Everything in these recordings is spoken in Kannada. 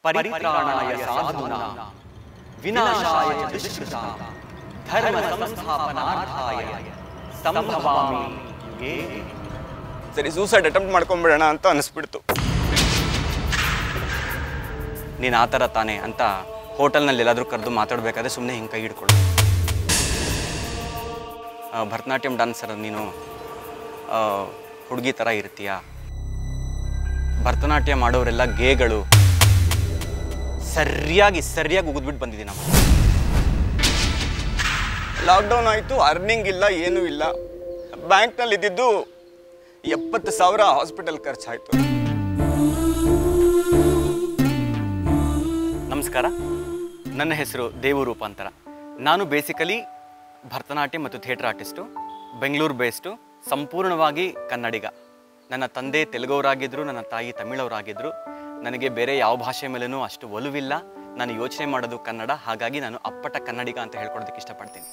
ಪರಿತ್ರಾಣಾಯ ಸಾಧೂನಾ ವಿನಾಶಾಯ ಚ ದುಷ್ಕೃತಾ ಧರ್ಮ ಸಂಸ್ಥಾಪನಾರ್ಥಾಯ ಸಂಭವಾಮಿ ಯುಗೇ ಸರಿ ಸೂಸೈಡ್ ಅಟೆಂಪ್ಟ್ ಮಾಡ್ಕೊಂಬಿಡೋಣ ಅಂತ ಅನಿಸ್ಬಿಡ್ತು ನೀನು ಆ ಥರ ತಾನೆ ಅಂತ ಹೋಟೆಲ್ನಲ್ಲಿ ಎಲ್ಲಾದರೂ ಕರೆದು ಮಾತಾಡಬೇಕಾದ್ರೆ ಸುಮ್ಮನೆ ಹಿಂಗೆ ಕೈ ಹಿಡ್ಕೊಳ್ಳು ಆ, ಭರತನಾಟ್ಯಂ ಡಾನ್ಸರ್ ನೀನು ಹುಡುಗಿ ಥರ ಇರ್ತೀಯ ಭರತನಾಟ್ಯ ಮಾಡೋರೆಲ್ಲ ಗೇಗಳು ಸರಿಯಾಗಿ ಸರಿಯಾಗಿ ಉಗಿದ್ಬಿಟ್ಟು ಬಂದಿದ್ದೀನಿ ನಾವು ಲಾಕ್ಡೌನ್ ಆಯಿತು ಅರ್ನಿಂಗ್ ಇಲ್ಲ ಏನೂ ಇಲ್ಲ ಬ್ಯಾಂಕ್ನಲ್ಲಿ ಇದ್ದಿದ್ದು ಎಪ್ಪತ್ತು ಸಾವಿರ ಹಾಸ್ಪಿಟಲ್ ಖರ್ಚಾಯಿತು ನಮಸ್ಕಾರ ನನ್ನ ಹೆಸರು ದೇವು ರೂಪಾಂತರ ನಾನು ಬೇಸಿಕಲಿ ಭರತನಾಟ್ಯ ಮತ್ತು ಥಿಯೇಟರ್ ಆರ್ಟಿಸ್ಟು ಬೆಂಗಳೂರು ಬೇಸ್ಡು ಸಂಪೂರ್ಣವಾಗಿ ಕನ್ನಡಿಗ ನನ್ನ ತಂದೆ ತೆಲುಗವರಾಗಿದ್ದರು ನನ್ನ ತಾಯಿ ತಮಿಳವರಾಗಿದ್ದರು ನನಗೆ ಬೇರೆ ಯಾವ ಭಾಷೆ ಮೇಲೂ ಅಷ್ಟು ಒಲವಿಲ್ಲ ನಾನು ಯೋಚನೆ ಮಾಡೋದು ಕನ್ನಡ ಹಾಗಾಗಿ ನಾನು ಅಪ್ಪಟ ಕನ್ನಡಿಗ ಅಂತ ಹೇಳ್ಕೊಳೋದಕ್ಕೆ ಇಷ್ಟಪಡ್ತೀನಿ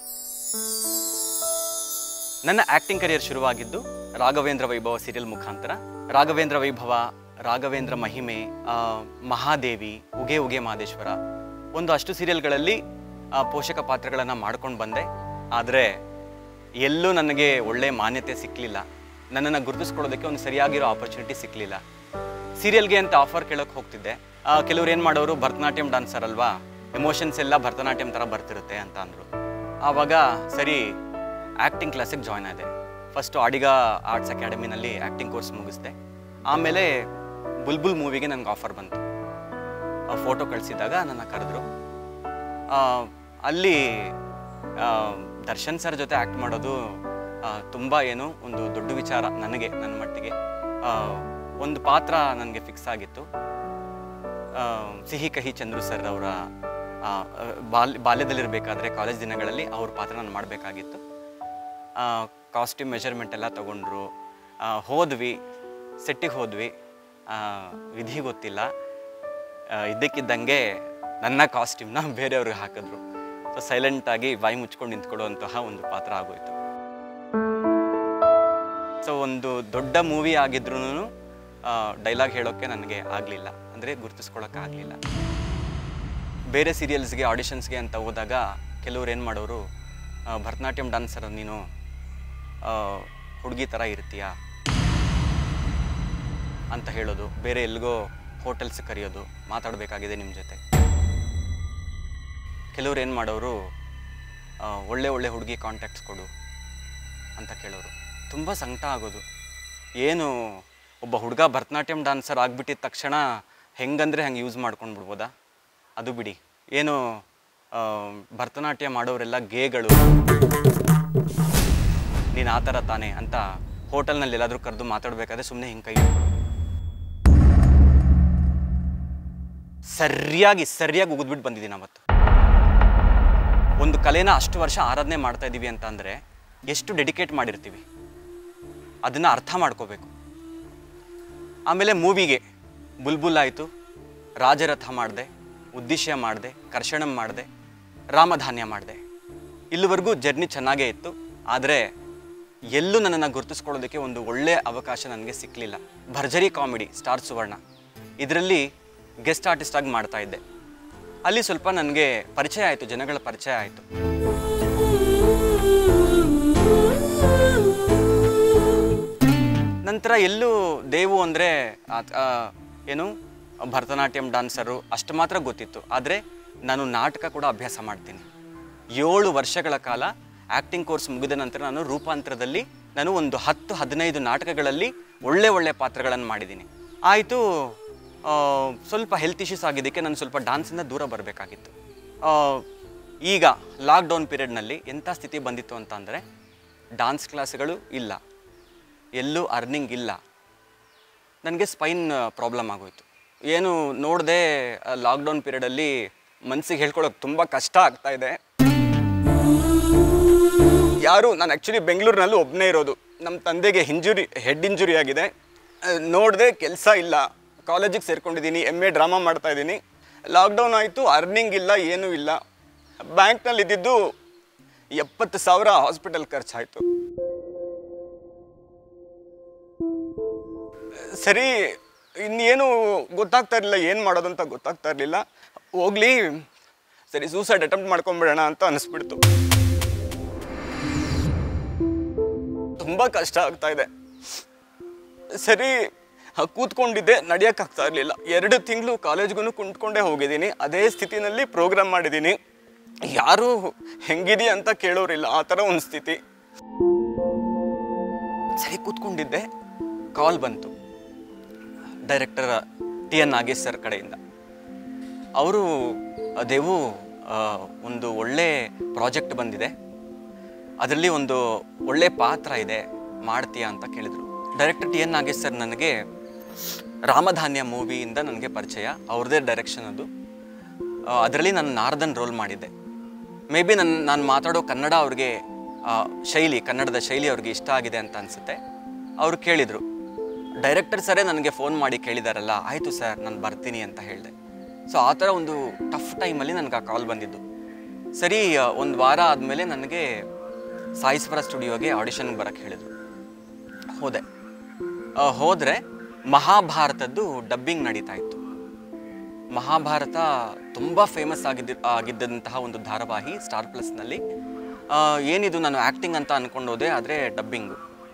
ನನ್ನ ಆ್ಯಕ್ಟಿಂಗ್ ಕರಿಯರ್ ಶುರುವಾಗಿದ್ದು ರಾಘವೇಂದ್ರ ವೈಭವ ಸೀರಿಯಲ್ ಮುಖಾಂತರ ರಾಘವೇಂದ್ರ ವೈಭವ ರಾಘವೇಂದ್ರ ಮಹಿಮೆ ಆ, ಮಹಾದೇವಿ ಉಗೆ ಉಗೆ ಮಹದೇಶ್ವರ ಒಂದು ಅಷ್ಟು ಸೀರಿಯಲ್ಗಳಲ್ಲಿ ಆ, ಪೋಷಕ ಪಾತ್ರಗಳನ್ನು ಮಾಡ್ಕೊಂಡು ಬಂದೆ ಆದರೆ ಎಲ್ಲೂ ನನಗೆ ಒಳ್ಳೆ ಮಾನ್ಯತೆ ಸಿಕ್ಕಲಿಲ್ಲ ನನ್ನನ್ನು ಗುರುತಿಸ್ಕೊಳ್ಳೋದಕ್ಕೆ ಒಂದು ಸರಿಯಾಗಿರೋ ಆಪರ್ಚುನಿಟಿ ಸಿಕ್ಕಲಿಲ್ಲ ಸೀರಿಯಲ್ಗೆ ಅಂತ ಆಫರ್ ಕೇಳೋಕೆ ಹೋಗ್ತಿದ್ದೆ ಆ, ಕೆಲವ್ರು ಏನು ಮಾಡೋರು ಭರತನಾಟ್ಯಂ ಡಾನ್ಸರ್ ಅಲ್ವಾ ಎಮೋಷನ್ಸ್ ಎಲ್ಲ ಭರತನಾಟ್ಯಂ ಥರ ಬರ್ತಿರುತ್ತೆ ಅಂತ ಅಂದರು ಆವಾಗ ಸರಿ ಆ್ಯಕ್ಟಿಂಗ್ ಕ್ಲಾಸಿಗೆ ಜಾಯ್ನ್ ಆದೆ ಫಸ್ಟು ಆಡಿಗ ಆರ್ಟ್ಸ್ ಅಕಾಡೆಮಿನಲ್ಲಿ ಆ್ಯಕ್ಟಿಂಗ್ ಕೋರ್ಸ್ ಮುಗಿಸ್ದೆ ಆಮೇಲೆ ಬುಲ್ಬುಲ್ ಮೂವಿಗೆ ನನಗೆ ಆಫರ್ ಬಂತು ಫೋಟೋ ಕಳಿಸಿದಾಗ ನನ್ನ ಕರೆದ್ರು ಆ, ಅಲ್ಲಿ ಆ, ದರ್ಶನ್ ಸರ್ ಜೊತೆ ಆ್ಯಕ್ಟ್ ಮಾಡೋದು ತುಂಬ ಏನು ಒಂದು ದೊಡ್ಡ ವಿಚಾರ ನನಗೆ ನನ್ನ ಮಟ್ಟಿಗೆ ಆ, ಒಂದು ಪಾತ್ರ ನನಗೆ ಫಿಕ್ಸ್ ಆಗಿತ್ತು ಆ, ಸಿಹಿ ಕಹಿ ಚಂದ್ರು ಸರ್ ಅವರ ಬಾಲ್ ಬಾಲ್ಯದಲ್ಲಿರಬೇಕಾದ್ರೆ ಕಾಲೇಜ್ ದಿನಗಳಲ್ಲಿ ಅವ್ರ ಪಾತ್ರ ನಾನು ಮಾಡಬೇಕಾಗಿತ್ತು ಕಾಸ್ಟ್ಯೂಮ್ ಮೆಷರ್ಮೆಂಟ್ ಎಲ್ಲ ತಗೊಂಡ್ರು ಆ, ಹೋದ್ವಿ ಸೆಟ್ಟಿಗೆ ಹೋದ್ವಿ ಆ, ವಿಧಿ ಗೊತ್ತಿಲ್ಲ ಆ, ಇದ್ದಕ್ಕಿದ್ದಂಗೆ ನನ್ನ ಕಾಸ್ಟ್ಯೂಮ್ನ ಬೇರೆಯವ್ರಿಗೆ ಹಾಕಿದ್ರು ಸೊ ಸೈಲೆಂಟಾಗಿ ಬಾಯಿ ಮುಚ್ಕೊಂಡು ನಿಂತ್ಕೊಳ್ಳುವಂತಹ ಒಂದು ಪಾತ್ರ ಆಗೋಯ್ತು ಸೊ ಒಂದು ದೊಡ್ಡ ಮೂವಿ ಆಗಿದ್ರೂ ಡೈಲಾಗ್ ಹೇಳೋಕ್ಕೆ ನನಗೆ ಆಗಲಿಲ್ಲ ಅಂದರೆ ಗುರುತಿಸ್ಕೊಳ್ಳೋಕ್ಕಾಗಲಿಲ್ಲ ಬೇರೆ ಸೀರಿಯಲ್ಸ್ಗೆ ಆಡಿಷನ್ಸ್ಗೆ ಅಂತ ಹೋದಾಗ ಕೆಲವ್ರು ಏನು ಮಾಡೋರು ಆ, ಭರತನಾಟ್ಯಂ ಡಾನ್ಸರ್ ನೀನು ಹುಡುಗಿ ಥರ ಇರ್ತೀಯ ಅಂತ ಹೇಳೋದು ಬೇರೆ ಎಲ್ಲಿಗೋ ಹೋಟೆಲ್ಸ್ ಕರೆಯೋದು ಮಾತಾಡಬೇಕಾಗಿದೆ ನಿಮ್ಮ ಜೊತೆ ಕೆಲವ್ರು ಏನು ಮಾಡೋರು ಆ, ಒಳ್ಳೆ ಒಳ್ಳೆ ಹುಡುಗಿ ಕಾಂಟ್ಯಾಕ್ಟ್ಸ್ ಕೊಡು ಅಂತ ಕೇಳೋರು ತುಂಬ ಸಂಕಟ ಆಗೋದು ಏನು ಒಬ್ಬ ಹುಡುಗ ಭರತನಾಟ್ಯಂ ಡಾನ್ಸರ್ ಆಗಿಬಿಟ್ಟಿದ ತಕ್ಷಣ ಹೆಂಗಂದ್ರೆ ಹಂಗೆ ಯೂಸ್ ಮಾಡ್ಕೊಂಡು ಬಿಡ್ಬೋದಾ ಅದು ಬಿಡಿ ಏನು ಆ, ಭರತನಾಟ್ಯ ಮಾಡೋರೆಲ್ಲ ಗೇಗಳು ನೀನು ಆ ಥರ ತಾನೆ ಅಂತ ಹೋಟೆಲ್ನಲ್ಲಿ ಎಲ್ಲಾದರೂ ಕರೆದು ಮಾತಾಡಬೇಕಾದ್ರೆ ಸುಮ್ಮನೆ ಹಿಂಗೆ ಕೈ ಹಿಡ್ಕೊಳ್ಳೋದು. ಸರಿಯಾಗಿ ಸರಿಯಾಗಿ ಉಗಿದ್ಬಿಟ್ಟು ಬಂದಿದ್ದೀನಿ ಅವತ್ತು ಒಂದು ಕಲೆನ ಅಷ್ಟು ವರ್ಷ ಆರಾಧನೆ ಮಾಡ್ತಾ ಇದ್ದೀವಿ ಅಂತ ಅಂದರೆ ಎಷ್ಟು ಡೆಡಿಕೇಟ್ ಮಾಡಿರ್ತೀವಿ ಅದನ್ನು ಅರ್ಥ ಮಾಡ್ಕೋಬೇಕು ಆಮೇಲೆ ಮೂವಿಗೆ ಬುಲ್ಬುಲ್ ಆಯಿತು ರಾಜರಥ ಮಾಡಿದೆ ಉದ್ದೇಶ ಮಾಡಿದೆ ಕರ್ಷಣಂ ಮಾಡಿದೆ ರಾಮಧಾನ್ಯ ಮಾಡಿದೆ ಇಲ್ಲಿವರೆಗೂ ಜರ್ನಿ ಚೆನ್ನಾಗೇ ಇತ್ತು ಆದರೆ ಎಲ್ಲೂ ನನ್ನನ್ನು ಗುರುತಿಸ್ಕೊಳ್ಳೋದಕ್ಕೆ ಒಂದು ಒಳ್ಳೆಯ ಅವಕಾಶ ನನಗೆ ಸಿಕ್ಕಲಿಲ್ಲ ಭರ್ಜರಿ ಕಾಮಿಡಿ ಸ್ಟಾರ್ ಸುವರ್ಣ ಇದರಲ್ಲಿ ಗೆಸ್ಟ್ ಆರ್ಟಿಸ್ಟ್ ಆಗಿ ಮಾಡ್ತಾ ಇದ್ದೆ ಅಲ್ಲಿ ಸ್ವಲ್ಪ ನನಗೆ ಪರಿಚಯ ಆಯಿತು ಜನಗಳ ಪರಿಚಯ ಆಯಿತು ನಂತರ ಎಲ್ಲೂ ದೇವು ಅಂದರೆ ಏನು ಭರತನಾಟ್ಯಂ ಡಾನ್ಸರು ಅಷ್ಟು ಮಾತ್ರ ಗೊತ್ತಿತ್ತು ಆದರೆ ನಾನು ನಾಟಕ ಕೂಡ ಅಭ್ಯಾಸ ಮಾಡ್ತೀನಿ ಏಳು ವರ್ಷಗಳ ಕಾಲ ಆ್ಯಕ್ಟಿಂಗ್ ಕೋರ್ಸ್ ಮುಗಿದ ನಂತರ ನಾನು ರೂಪಾಂತರದಲ್ಲಿ ನಾನು ಒಂದು ಹತ್ತು ಹದಿನೈದು ನಾಟಕಗಳಲ್ಲಿ ಒಳ್ಳೆ ಒಳ್ಳೆ ಪಾತ್ರಗಳನ್ನು ಮಾಡಿದ್ದೀನಿ ಆಯಿತು ಸ್ವಲ್ಪ ಹೆಲ್ತ್ ಇಶ್ಯೂಸ್ ಆಗಿದ್ದಕ್ಕೆ ನಾನು ಸ್ವಲ್ಪ ಡಾನ್ಸಿಂದ ದೂರ ಬರಬೇಕಾಗಿತ್ತು ಈಗ ಲಾಕ್ಡೌನ್ ಪೀರಿಯಡ್ನಲ್ಲಿ ಎಂಥ ಸ್ಥಿತಿ ಬಂದಿತ್ತು ಅಂತ ಅಂದರೆ ಡಾನ್ಸ್ ಕ್ಲಾಸ್ಗಳು ಇಲ್ಲ ಎಲ್ಲೂ ಅರ್ನಿಂಗ್ ಇಲ್ಲ ನನಗೆ ಸ್ಪೈನ್ ಪ್ರಾಬ್ಲಮ್ ಆಗೋಯ್ತು ಏನು ನೋಡದೆ ಲಾಕ್ಡೌನ್ ಪೀರಿಯಡಲ್ಲಿ ಮನಸ್ಸಿಗೆ ಹೇಳ್ಕೊಳ್ಳೋಕೆ ತುಂಬ ಕಷ್ಟ ಆಗ್ತಾ ಇದೆ ಯಾರು ನಾನು ಆ್ಯಕ್ಚುಲಿ ಬೆಂಗಳೂರಿನಲ್ಲೂ ಒಬ್ಬನೇ ಇರೋದು ನಮ್ಮ ತಂದೆಗೆ ಇಂಜುರಿ ಹೆಡ್ ಇಂಜುರಿ ಆಗಿದೆ ನೋಡಿದೆ ಕೆಲಸ ಇಲ್ಲ ಕಾಲೇಜಿಗೆ ಸೇರ್ಕೊಂಡಿದ್ದೀನಿ ಎಮ್ ಎ ಡ್ರಾಮಾ ಮಾಡ್ತಾ ಇದ್ದೀನಿ ಲಾಕ್ಡೌನ್ ಆಯಿತು ಅರ್ನಿಂಗ್ ಇಲ್ಲ ಏನೂ ಇಲ್ಲ ಬ್ಯಾಂಕ್ನಲ್ಲಿ ಇದ್ದಿದ್ದು ಎಪ್ಪತ್ತು ಸಾವಿರ ಹಾಸ್ಪಿಟಲ್ ಖರ್ಚಾಯಿತು ಸರಿ ಇನ್ನೇನು ಗೊತ್ತಾಗ್ತಾ ಇರಲಿಲ್ಲ ಏನು ಮಾಡೋದಂತ ಗೊತ್ತಾಗ್ತಾ ಇರಲಿಲ್ಲ ಹೋಗ್ಲಿ ಸರಿ ಸೂಸೈಡ್ ಅಟೆಂಪ್ಟ್ ಮಾಡ್ಕೊಂಬಿಡೋಣ ಅಂತ ಅನಿಸ್ಬಿಡ್ತು ತುಂಬ ಕಷ್ಟ ಆಗ್ತಾ ಇದೆ ಸರಿ ಹ, ಕೂತ್ಕೊಂಡಿದ್ದೆ ನಡೆಯೋಕ್ಕಾಗ್ತಾ ಇರಲಿಲ್ಲ ಎರಡು ತಿಂಗಳು ಕಾಲೇಜ್ಗೂ ಕುಂತ್ಕೊಂಡೇ ಹೋಗಿದ್ದೀನಿ ಅದೇ ಸ್ಥಿತಿನಲ್ಲಿ ಪ್ರೋಗ್ರಾಮ್ ಮಾಡಿದ್ದೀನಿ ಯಾರು ಹೆಂಗಿದೆಯಾ ಅಂತ ಕೇಳೋರಿಲ್ಲ ಆ ಥರ ಒಂದು ಸ್ಥಿತಿ ಸರಿ ಕೂತ್ಕೊಂಡಿದ್ದೆ ಕಾಲ್ ಬಂತು director T N Nagesh sir ಕಡೆಯಿಂದ ಅವರು ದೇವು ಆ, ಒಂದು ಒಳ್ಳೆ ಪ್ರಾಜೆಕ್ಟ್ ಬಂದಿದೆ ಅದರಲ್ಲಿ ಒಂದು ಒಳ್ಳೆ ಪಾತ್ರ ಇದೆ ಮಾಡ್ತೀಯಾ ಅಂತ ಕೇಳಿದರು director T N Nagesh sir ನನಗೆ ರಾಮಧಾನ್ಯ ಮೂವಿಯಿಂದ ನನಗೆ ಪರಿಚಯ ಅವ್ರದ್ದೇ ಡೈರೆಕ್ಷನ್ ಅದು ಅದರಲ್ಲಿ ನಾನು ನಾರ್ದನ್ ರೋಲ್ ಮಾಡಿದ್ದೆ ಮೇ ಬಿ ನನ್ನ ನಾನು ಮಾತಾಡೋ ಕನ್ನಡ ಅವ್ರಿಗೆ ಆ, ಶೈಲಿ ಕನ್ನಡದ ಶೈಲಿ ಅವ್ರಿಗೆ ಇಷ್ಟ ಆಗಿದೆ ಅಂತ ಅನಿಸುತ್ತೆ ಅವರು ಕೇಳಿದರು ಡೈರೆಕ್ಟರ್ ಸರೇ ನನಗೆ ಫೋನ್ ಮಾಡಿ ಕೇಳಿದಾರಲ್ಲ ಆಯಿತು ಸರ್ ನಾನು ಬರ್ತೀನಿ ಅಂತ ಹೇಳಿದೆ ಸೊ ಆ ಥರ ಒಂದು ಟಫ್ ಟೈಮಲ್ಲಿ ನನಗೆ ಆ ಕಾಲ್ ಬಂದಿದ್ದು ಸರಿ ಒಂದು ವಾರ ಆದಮೇಲೆ ನನಗೆ ಸಾಯಿಸ್ವರ ಸ್ಟುಡಿಯೋಗೆ ಆಡಿಷನ್ಗೆ ಬರೋಕ್ಕೆ ಹೇಳಿದರು ಹೋದೆ ಆ, ಹೋದರೆ ಮಹಾಭಾರತದ್ದು ಡಬ್ಬಿಂಗ್ ನಡೀತಾ ಇತ್ತು ಮಹಾಭಾರತ ತುಂಬ ಫೇಮಸ್ ಆಗಿದ್ದ ಆಗಿದ್ದಂತಹ ಒಂದು ಧಾರಾವಾಹಿ ಸ್ಟಾರ್ ಪ್ಲಸ್ನಲ್ಲಿ ಆ, ಏನಿದು ನಾನು ಆ್ಯಕ್ಟಿಂಗ್ ಅಂತ ಅಂದ್ಕೊಂಡು ಹೋದೆ ಆದರೆ ಡಬ್ಬಿಂಗು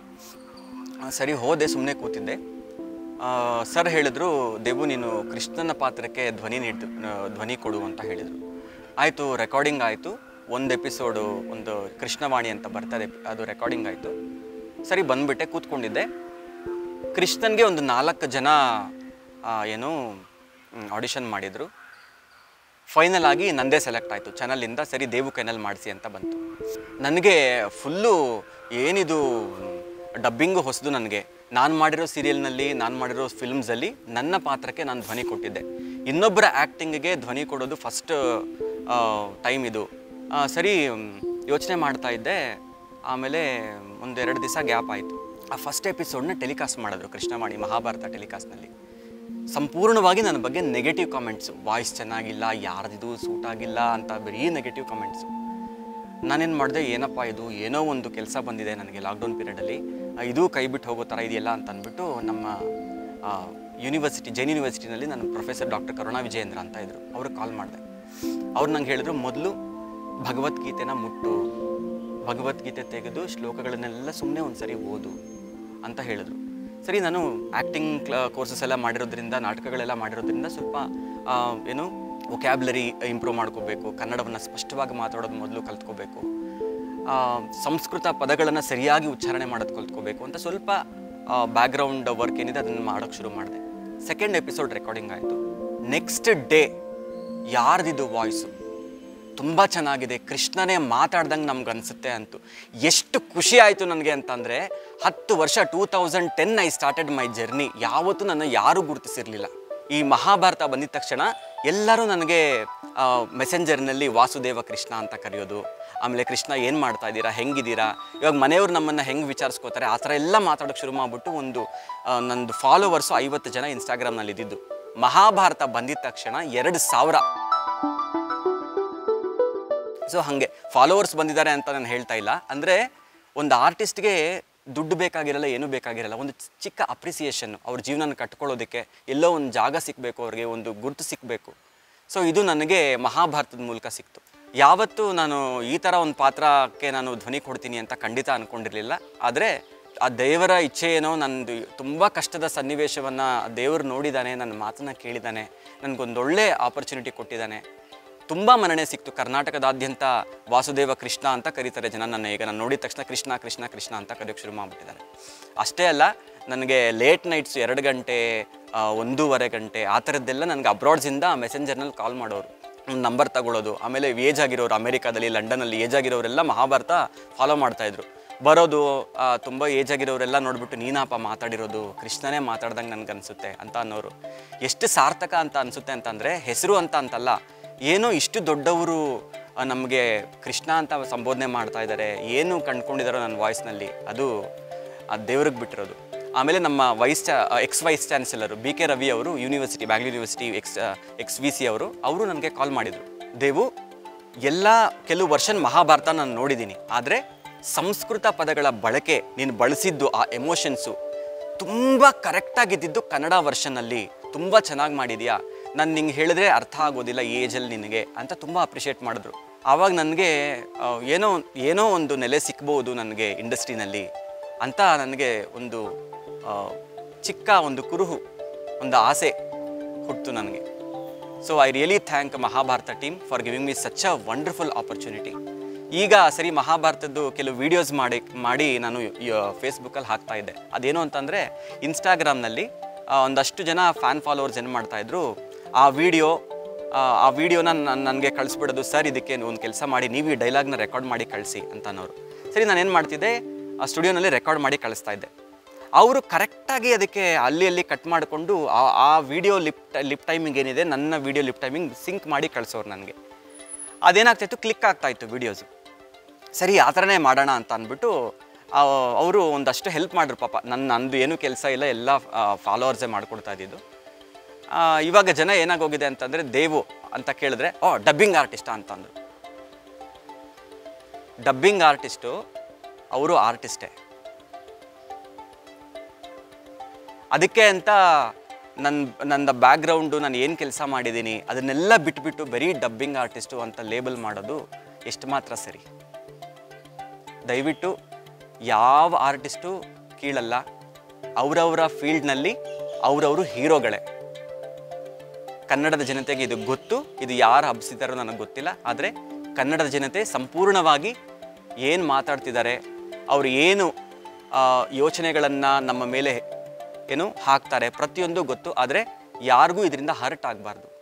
ಆ, ಸರಿ ಹೋದೆ ಸುಮ್ಮನೆ ಕೂತಿದ್ದೆ ಆ, ಸರ್ ಹೇಳಿದ್ರು ದೇವು ನೀನು ಕೃಷ್ಣನ ಪಾತ್ರಕ್ಕೆ ಧ್ವನಿ ನೀಡು ಆ, ಧ್ವನಿ ಕೊಡು ಅಂತ ಹೇಳಿದರು ಆಯಿತು ರೆಕಾರ್ಡಿಂಗ್ ಆಯಿತು ಒಂದು ಎಪಿಸೋಡು ಒಂದು ಕೃಷ್ಣವಾಣಿ ಅಂತ ಬರ್ತದೆ ಅದು ರೆಕಾರ್ಡಿಂಗ್ ಆಯಿತು ಸರಿ ಬಂದುಬಿಟ್ಟೆ ಕೂತ್ಕೊಂಡಿದ್ದೆ ಕೃಷ್ಣನ್ಗೆ ಒಂದು ನಾಲ್ಕು ಜನ ಆ, ಏನು ಆಡಿಷನ್ ಮಾಡಿದರು ಫೈನಲ್ ಆಗಿ ನಂದೇ ಸೆಲೆಕ್ಟ್ ಆಯಿತು ಚಾನಲಿಂದ ಸರಿ ದೇವು ಕೈನಲ್ಲಿ ಮಾಡಿಸಿ ಅಂತ ಬಂತು ನನಗೆ ಫುಲ್ಲು ಏನಿದು ಡಬ್ಬಿಂಗು ಹೊಸದು ನನಗೆ ನಾನು ಮಾಡಿರೋ ಸೀರಿಯಲ್ನಲ್ಲಿ ನಾನು ಮಾಡಿರೋ ಫಿಲ್ಮ್ಸಲ್ಲಿ ನನ್ನ ಪಾತ್ರಕ್ಕೆ ನಾನು ಧ್ವನಿ ಕೊಟ್ಟಿದ್ದೆ ಇನ್ನೊಬ್ಬರ ಆ್ಯಕ್ಟಿಂಗಿಗೆ ಧ್ವನಿ ಕೊಡೋದು ಫಸ್ಟ್ ಟೈಮ್ ಇದು ಆ, ಸರಿ ಯೋಚನೆ ಮಾಡ್ತಾ ಇದ್ದೆ ಆಮೇಲೆ ಒಂದೆರಡು ದಿವಸ ಗ್ಯಾಪ್ ಆಯಿತು ಆ ಫಸ್ಟ್ ಎಪಿಸೋಡ್ನ ಟೆಲಿಕಾಸ್ಟ್ ಮಾಡಿದ್ರು ಕೃಷ್ಣವಾಣಿ ಮಹಾಭಾರತ ಟೆಲಿಕಾಸ್ಟ್ನಲ್ಲಿ ಸಂಪೂರ್ಣವಾಗಿ ನನ್ನ ಬಗ್ಗೆ ನೆಗೆಟಿವ್ ಕಾಮೆಂಟ್ಸು ವಾಯ್ಸ್ ಚೆನ್ನಾಗಿಲ್ಲ ಯಾರ್ದಿದು ಸೂಟ್ ಆಗಿಲ್ಲ ಅಂತ ಬರೀ ನೆಗೆಟಿವ್ ಕಾಮೆಂಟ್ಸು ನಾನೇನು ಮಾಡಿದೆ ಏನಪ್ಪ ಇದು ಏನೋ ಒಂದು ಕೆಲಸ ಬಂದಿದೆ ನನಗೆ ಲಾಕ್ಡೌನ್ ಪೀರಿಯಡಲ್ಲಿ ಇದು ಕೈ ಬಿಟ್ಟು ಹೋಗೋ ಥರ ಇದೆಯಲ್ಲ ಅಂತ ಅಂದ್ಬಿಟ್ಟು ನಮ್ಮ ಯೂನಿವರ್ಸಿಟಿ ಜೈನ್ ಯೂನಿವರ್ಸಿಟಿನಲ್ಲಿ ನನ್ನ ಪ್ರೊಫೆಸರ್ ಡಾಕ್ಟರ್ ಕರುಣಾ ವಿಜಯೇಂದ್ರ ಅಂತ ಇದ್ದರು ಅವ್ರಿಗೆ ಕಾಲ್ ಮಾಡಿದೆ ಅವ್ರು ನಂಗೆ ಹೇಳಿದ್ರು ಮೊದಲು ಭಗವದ್ಗೀತೆನ ಮುಟ್ಟು ಭಗವದ್ಗೀತೆ ತೆಗೆದು ಶ್ಲೋಕಗಳನ್ನೆಲ್ಲ ಸುಮ್ಮನೆ ಒಂದು ಸರಿ ಓದು ಅಂತ ಹೇಳಿದ್ರು ಸರಿ ನಾನು ಆ್ಯಕ್ಟಿಂಗ್ ಕ್ಲ ಕೋರ್ಸಸ್ ಎಲ್ಲ ಮಾಡಿರೋದ್ರಿಂದ ನಾಟಕಗಳೆಲ್ಲ ಮಾಡಿರೋದ್ರಿಂದ ಸ್ವಲ್ಪ ಆ, ಏನು ವೊಕ್ಯಾಬ್ಲರಿ ಇಂಪ್ರೂವ್ ಮಾಡ್ಕೋಬೇಕು ಕನ್ನಡವನ್ನು ಸ್ಪಷ್ಟವಾಗಿ ಮಾತಾಡೋದು ಮೊದಲು ಕಲ್ತ್ಕೋಬೇಕು ಆ, ಸಂಸ್ಕೃತ ಪದಗಳನ್ನು ಸರಿಯಾಗಿ ಉಚ್ಚಾರಣೆ ಮಾಡೋದು ಕಲ್ತ್ಕೋಬೇಕು ಅಂತ ಸ್ವಲ್ಪ ಬ್ಯಾಕ್ಗ್ರೌಂಡ್ ವರ್ಕ್ ಏನಿದೆ ಅದನ್ನು ಮಾಡೋಕ್ಕೆ ಶುರು ಮಾಡಿದೆ ಸೆಕೆಂಡ್ ಎಪಿಸೋಡ್ ರೆಕಾರ್ಡಿಂಗ್ ಆಯಿತು ನೆಕ್ಸ್ಟ್ ಡೇ ಯಾರ್ದಿದು ವಾಯ್ಸು ತುಂಬ ಚೆನ್ನಾಗಿದೆ ಕೃಷ್ಣನೇ ಮಾತಾಡ್ದಂಗೆ ನಮ್ಗೆ ಅನಿಸುತ್ತೆ ಅಂತು ಎಷ್ಟು ಖುಷಿ ಆಯಿತು ನನಗೆ ಅಂತಂದರೆ ಹತ್ತು ವರ್ಷ two thousand ten I started my journey ಯಾವತ್ತೂ ನನ್ನ ಯಾರೂ ಗುರುತಿಸಿರಲಿಲ್ಲ ಈ ಮಹಾಭಾರತ ಬಂದಿದ ತಕ್ಷಣ ಎಲ್ಲರೂ ನನಗೆ ಮೆಸೆಂಜರ್ನಲ್ಲಿ ವಾಸುದೇವ ಕೃಷ್ಣ ಅಂತ ಕರೆಯೋದು ಆಮೇಲೆ ಕೃಷ್ಣ ಏನು ಮಾಡ್ತಾ ಇದ್ದೀರಾ ಹೆಂಗಿದ್ದೀರಾ ಇವಾಗ ಮನೆಯವ್ರು ನಮ್ಮನ್ನು ಹೆಂಗೆ ವಿಚಾರಿಸ್ಕೋತಾರೆ ಆ ಥರ ಎಲ್ಲ ಮಾತಾಡೋಕ್ಕೆ ಶುರು ಮಾಡಿಬಿಟ್ಟು ಒಂದು ಆ, ನಂದು ಫಾಲೋವರ್ಸು ಐವತ್ತು ಜನ ಇನ್ಸ್ಟಾಗ್ರಾಮ್ನಲ್ಲಿ ಇದ್ದಿದ್ದು ಮಹಾಭಾರತ ಬಂದಿದ ತಕ್ಷಣ ಎರಡು ಸಾವಿರ ಸೊ ಹಾಗೆ ಫಾಲೋವರ್ಸ್ ಬಂದಿದ್ದಾರೆ ಅಂತ ನಾನು ಹೇಳ್ತಾ ಇಲ್ಲ ಅಂದರೆ ಒಂದು ಆರ್ಟಿಸ್ಟ್ಗೆ ದುಡ್ಡು ಬೇಕಾಗಿರಲ್ಲ ಏನೂ ಬೇಕಾಗಿರಲ್ಲ ಒಂದು ಚಿ- ಚಿಕ್ಕ ಅಪ್ರಿಸಿಯೇಷನ್ ಅವ್ರ ಜೀವನ ಕಟ್ಕೊಳ್ಳೋದಕ್ಕೆ ಎಲ್ಲೋ ಒಂದು ಜಾಗ ಸಿಕ್ಕಬೇಕು ಅವ್ರಿಗೆ ಒಂದು ಗುರುತು ಸಿಕ್ಕಬೇಕು ಸೊ ಇದು ನನಗೆ ಮಹಾಭಾರತದ ಮೂಲಕ ಸಿಕ್ತು ಯಾವತ್ತೂ ನಾನು ಈ ಥರ ಒಂದು ಪಾತ್ರಕ್ಕೆ ನಾನು ಧ್ವನಿ ಕೊಡ್ತೀನಿ ಅಂತ ಖಂಡಿತ ಅಂದ್ಕೊಂಡಿರಲಿಲ್ಲ ಆದರೆ ಆ ದೇವರ ಇಚ್ಛೆ ಏನೋ ನಂದು ತುಂಬ ಕಷ್ಟದ ಸನ್ನಿವೇಶವನ್ನು ದೇವರು ನೋಡಿದ್ದಾನೆ ನನ್ನ ಮಾತನ್ನು ಕೇಳಿದ್ದಾನೆ ನನಗೊಂದೊಳ್ಳೆ ಆಪರ್ಚುನಿಟಿ ಕೊಟ್ಟಿದ್ದಾನೆ ತುಂಬ ಮನ್ನಣೆ ಸಿಕ್ತು ಕರ್ನಾಟಕದಾದ್ಯಂತ ವಾಸುದೇವ ಕೃಷ್ಣ ಅಂತ ಕರೀತಾರೆ ಜನ ನನ್ನ ಈಗ ನಾನು ನೋಡಿದ ತಕ್ಷಣ ಕೃಷ್ಣ ಕೃಷ್ಣ ಕೃಷ್ಣ ಅಂತ ಕರೆಯೋಕ್ಕೆ ಶುರು ಮಾಡಿಬಿಟ್ಟಿದ್ದಾರೆ ಅಷ್ಟೇ ಅಲ್ಲ ನನಗೆ ಲೇಟ್ ನೈಟ್ಸ್ ಎರಡು ಗಂಟೆ ಆ, ಒಂದೂವರೆ ಗಂಟೆ ಆ ಥರದ್ದೆಲ್ಲ ನನಗೆ ಅಬ್ರಾಡ್ಸಿಂದ ಮೆಸೆಂಜರ್ನಲ್ಲಿ ಕಾಲ್ ಮಾಡೋರು ನಂಬರ್ ತಗೊಳ್ಳೋದು ಆಮೇಲೆ ಏಜ್ ಆಗಿರೋರು ಅಮೇರಿಕಾದಲ್ಲಿ ಲಂಡನಲ್ಲಿ ಏಜ್ ಆಗಿರೋರೆಲ್ಲ ಮಹಾಭಾರತ ಫಾಲೋ ಮಾಡ್ತಾಯಿದ್ರು ಬರೋದು ತುಂಬ ಏಜ್ ಆಗಿರೋರೆಲ್ಲ ನೋಡ್ಬಿಟ್ಟು ನೀನಪ್ಪ ಮಾತಾಡಿರೋದು ಕೃಷ್ಣನೇ ಮಾತಾಡ್ದಂಗೆ ನನಗೆ ಅನಿಸುತ್ತೆ ಅಂತ ಅನ್ನೋರು ಎಷ್ಟು ಸಾರ್ಥಕ ಅಂತ ಅನಿಸುತ್ತೆ ಅಂತಂದರೆ ಹೆಸರು ಅಂತ ಅಂತಲ್ಲ ಏನೋ ಇಷ್ಟು ದೊಡ್ಡವರು ನಮಗೆ ಕೃಷ್ಣ ಅಂತ ಸಂಬೋಧನೆ ಮಾಡ್ತಾ ಇದ್ದಾರೆ ಏನು ಕಂಡ್ಕೊಂಡಿದ್ದಾರೋ ನನ್ನ ವಾಯ್ಸ್ನಲ್ಲಿ ಅದು ಆ ದೇವ್ರಿಗೆ ಬಿಟ್ಟಿರೋದು ಆಮೇಲೆ ನಮ್ಮ ವೈಸ್ ಚಾ ex vice chancellor B K Ravi ಅವರು university Bangalore university ex ex V C ಅವರು ಅವರು ನನಗೆ ಕಾಲ್ ಮಾಡಿದರು ದೇವು ಎಲ್ಲ ಕೆಲವು ವರ್ಷನ್ ಮಹಾಭಾರತ ನಾನು ನೋಡಿದ್ದೀನಿ ಆದರೆ ಸಂಸ್ಕೃತ ಪದಗಳ ಬಳಕೆ ನೀನು ಬಳಸಿದ್ದು ಆ ಎಮೋಷನ್ಸು ತುಂಬ ಕರೆಕ್ಟಾಗಿದ್ದಿದ್ದು ಕನ್ನಡ ವರ್ಷನಲ್ಲಿ ತುಂಬ ಚೆನ್ನಾಗಿ ಮಾಡಿದ್ಯಾ ನಾನು ನಿಂಗೆ ಹೇಳಿದ್ರೆ ಅರ್ಥ ಆಗೋದಿಲ್ಲ ಈ ಏಜಲ್ಲಿ ನಿನಗೆ ಅಂತ ತುಂಬ ಅಪ್ರಿಷಿಯೇಟ್ ಮಾಡಿದ್ರು ಆವಾಗ ನನಗೆ ಏನೋ ಏನೋ ಒಂದು ನೆಲೆ ಸಿಕ್ಬೋದು ನನಗೆ ಇಂಡಸ್ಟ್ರಿನಲ್ಲಿ ಅಂತ ನನಗೆ ಒಂದು ಆ, ಚಿಕ್ಕ ಒಂದು ಕುರುಹು ಒಂದು ಆಸೆ ಹುಟ್ಟಿತು ನನಗೆ so I really thank Mahabharata team for giving me such a wonderful opportunity ಈಗ ಸರಿ ಮಹಾಭಾರತದ್ದು ಕೆಲವು ವೀಡಿಯೋಸ್ ಮಾಡಿ ಮಾಡಿ ನಾನು ಫೇಸ್ಬುಕ್ಕಲ್ಲಿ ಹಾಕ್ತಾ ಇದ್ದೆ ಅದೇನು ಅಂತಂದರೆ ಇನ್ಸ್ಟಾಗ್ರಾಮ್ನಲ್ಲಿ ಒಂದಷ್ಟು ಜನ ಫ್ಯಾನ್ ಫಾಲೋವರ್ಸ್ ಏನು ಮಾಡ್ತಾಯಿದ್ರು ಆ ವಿಡಿಯೋ ಆ ವಿಡಿಯೋನ ನನಗೆ ಕಳಿಸ್ಬಿಡೋದು ಸರ್ ಇದಕ್ಕೆ ಒಂದು ಕೆಲಸ ಮಾಡಿ ನೀವು ಈ ಡೈಲಾಗ್ನ ರೆಕಾರ್ಡ್ ಮಾಡಿ ಕಳಿಸಿ ಅಂತ ಅನ್ನೋರು ಸರಿ ನಾನು ಏನು ಮಾಡ್ತಿದ್ದೆ ಆ ಸ್ಟುಡಿಯೋನಲ್ಲಿ ರೆಕಾರ್ಡ್ ಮಾಡಿ ಕಳಿಸ್ತಾ ಇದ್ದೆ ಅವರು ಕರೆಕ್ಟಾಗಿ ಅದಕ್ಕೆ ಅಲ್ಲಿ ಅಲ್ಲಿ ಕಟ್ ಮಾಡಿಕೊಂಡು ಆ ಆ ವಿಡಿಯೋ ಲಿಪ್ ಲಿಪ್ ಟೈಮಿಂಗ್ ಏನಿದೆ ನನ್ನ ವಿಡಿಯೋ ಲಿಪ್ ಟೈಮಿಂಗ್ ಸಿಂಕ್ ಮಾಡಿ ಕಳಿಸೋರು ನನಗೆ ಅದೇನಾಗ್ತಾಯಿತ್ತು ಕ್ಲಿಕ್ ಆಗ್ತಾಯಿತ್ತು ವೀಡಿಯೋಸು ಸರಿ ಆ ಥರನೇ ಮಾಡೋಣ ಅಂತ ಅಂದ್ಬಿಟ್ಟು ಅವರು ಒಂದಷ್ಟು ಹೆಲ್ಪ್ ಮಾಡಿದ್ರು ಪಾಪ ನನ್ನ ನಂದು ಏನೂ ಕೆಲಸ ಇಲ್ಲ ಎಲ್ಲ ಫಾಲೋವರ್ಸೇ ಮಾಡ್ಕೊಡ್ತಾ ಇದ್ದಿದ್ದು ಆ, ಇವಾಗ ಜನ ಏನಾಗೋಗಿದೆ ಅಂತಂದರೆ ದೇವು ಅಂತ ಕೇಳಿದ್ರೆ ಓ ಡಬ್ಬಿಂಗ್ ಆರ್ಟಿಸ್ಟಾ ಅಂತಂದ್ರು ಡಬ್ಬಿಂಗ್ ಆರ್ಟಿಸ್ಟು ಅವರು ಆರ್ಟಿಸ್ಟೇ ಅದಕ್ಕೆ ಅಂತ ನನ್ನ ನನ್ನ ಬ್ಯಾಕ್ಗ್ರೌಂಡು ನಾನು ಏನು ಕೆಲಸ ಮಾಡಿದ್ದೀನಿ ಅದನ್ನೆಲ್ಲ ಬಿಟ್ಬಿಟ್ಟು ಬರೀ ಡಬ್ಬಿಂಗ್ ಆರ್ಟಿಸ್ಟು ಅಂತ ಲೇಬಲ್ ಮಾಡೋದು ಎಷ್ಟು ಮಾತ್ರ ಸರಿ ದಯವಿಟ್ಟು ಯಾವ ಆರ್ಟಿಸ್ಟು ಕೀಳಲ್ಲ ಅವರವರ ಫೀಲ್ಡ್ನಲ್ಲಿ ಅವರವರು ಹೀರೋಗಳೇ ಕನ್ನಡದ ಜನತೆಗೆ ಇದು ಗೊತ್ತು ಇದು ಯಾರು ಹಬ್ಸಿದಾರೋ ನನಗೆ ಗೊತ್ತಿಲ್ಲ ಆದರೆ ಕನ್ನಡದ ಜನತೆ ಸಂಪೂರ್ಣವಾಗಿ ಏನು ಮಾತಾಡ್ತಿದ್ದಾರೆ ಅವರು ಏನು ಯೋಚನೆಗಳನ್ನು ನಮ್ಮ ಮೇಲೆ ಏನು ಹಾಕ್ತಾರೆ ಪ್ರತಿಯೊಂದು ಗೊತ್ತು ಆದರೆ ಯಾರಿಗೂ ಇದರಿಂದ ಹರ್ಟ್ ಆಗಬಾರ್ದು